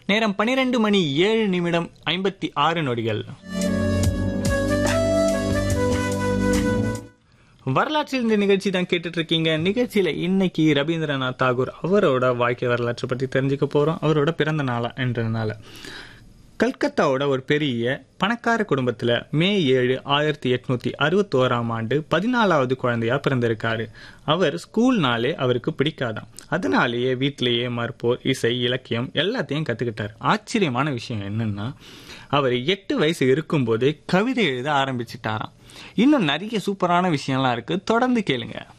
நேரம் பனிரெண்டு மணி ஏழு நிமிடம் ஐம்பத்தி ஆறு நொடிகள் வரலாற்றில் இந்த நிகழ்ச்சி தான் கேட்டுட்டு இருக்கீங்க நிகழ்ச்சியில இன்னைக்கு ரவீந்திரநாத் தாகூர் அவரோட வாழ்க்கை வரலாற்றை பத்தி தெரிஞ்சுக்க போறோம் அவரோட பிறந்த நாளா என்றதுனால கல்கத்தாவோட ஒரு பெரிய பணக்கார குடும்பத்துல மே ஏழு ஆயிரத்தி எட்நூத்தி அறுபத்தோராம் ஆண்டு பதினாலாவது குழந்தையா பிறந்திருக்காரு அவர் ஸ்கூல்னாலே அவருக்கு பிடிக்காதாம் அதனாலேயே வீட்டிலேயே மறுப்போர் இசை இலக்கியம் எல்லாத்தையும் கத்துக்கிட்டார் ஆச்சரியமான விஷயம் என்னன்னா அவர் எட்டு வயசு இருக்கும்போதே கவிதை எழுத ஆரம்பிச்சிட்டாராம் இன்னும் நிறைய சூப்பரான விஷயம்லாம் இருக்கு தொடர்ந்து கேளுங்க